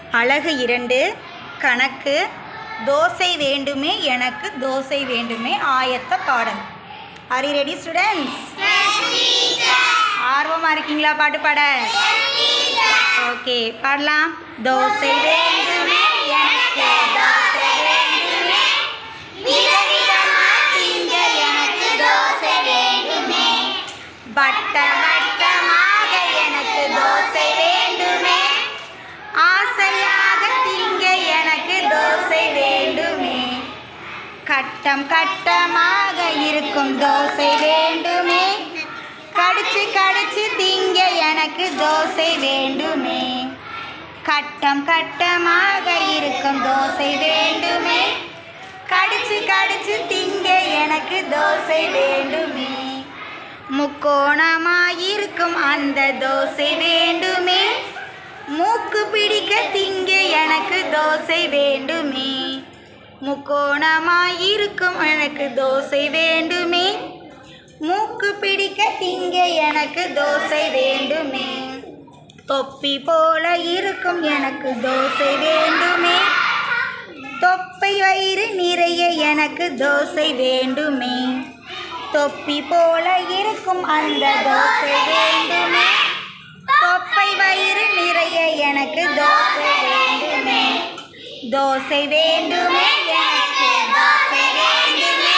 அழகு இரண்டு கணக்கு தோசை வேண்டுமே எனக்கு தோசை வேண்டுமே ஆயத்த பாடல் ஆர் யூ ரெடி ஸ்டூடெண்ட்ஸ் ஆர்வமாக இருக்கீங்களா பாட்டு பாட ஓகே பாடலாம் தோசை வேண்டுமே எனக்கு தோசை வேண்டுமே விதவிதமா திங்க எனக்கு தோசை வேண்டுமே வட்ட வட்டமாக எனக்கு தோசை வேண்டுமே ஆசையாக திங்க எனக்கு தோசை வேண்டுமே கட்டம் கட்டமாக இருக்கும் தோசை வேண்டுமே கடிச்சு கடிச்சு திங்க எனக்கு தோசை வேண்டுமே கட்டம் கட்டமாக இருக்கும் தோசை வேண்டுமே கடிச்சு கடிச்சு திங்க எனக்கு தோசை வேண்டுமே முக்கோணமாயிருக்கும் அந்த தோசை வேண்டுமே மூக்கு பிடிக்க திங்க எனக்கு தோசை வேண்டுமே முக்கோணமாயிருக்கும் எனக்கு தோசை வேண்டுமே மூக்கு பிடிக்க திங்க எனக்கு தோசை வேண்டுமே தொப்பி போல இருக்கும் எனக்கு தோசை வேண்டுமே தொப்பை வயிறு நிறைய எனக்கு தோசை வேண்டுமே தொப்பி போல இருக்கும் அந்த தோசை வேண்டுமே தொப்பை வயிறு நிறைய எனக்கு தோசை வேண்டுமே தோசை வேண்டுமே எனக்கு தோசை வேண்டுமே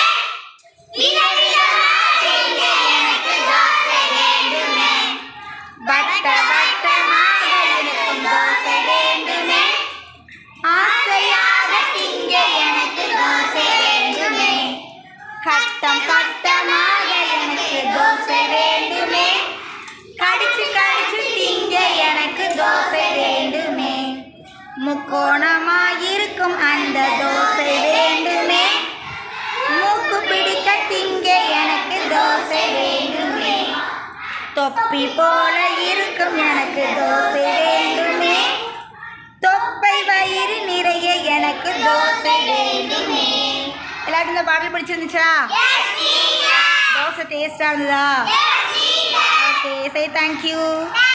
எனக்கு தோசை வேண்டுமே வட்ட வட்டமாக இருக்கும் தோசை வேண்டுமே ஆசையாக திங்க எனக்கு தோசை வேண்டுமே கட்டம் கட்டமாக எனக்கு தோசை வேண்டுமே கடிச்சு கடிச்சு திங்க எனக்கு தோசை வேண்டுமே முக்கோணமாயிருக்கும் அந்த தோசை வேண்டுமே மூக்கு பிடிக்க திங்க எனக்கு தோசை வேண்டுமே தொப்பி போல இருக்கும் எனக்கு தோசை வேண்டுமே தொப்பை வயிறு நிறைய எனக்கு தோசை வேண்டுமே எல்லாருக்கும் இந்த பாடல் பிடிச்சிருந்துச்சா தோசை டேஸ்டாக இருந்ததா ஓகே சரி தேங்க்யூ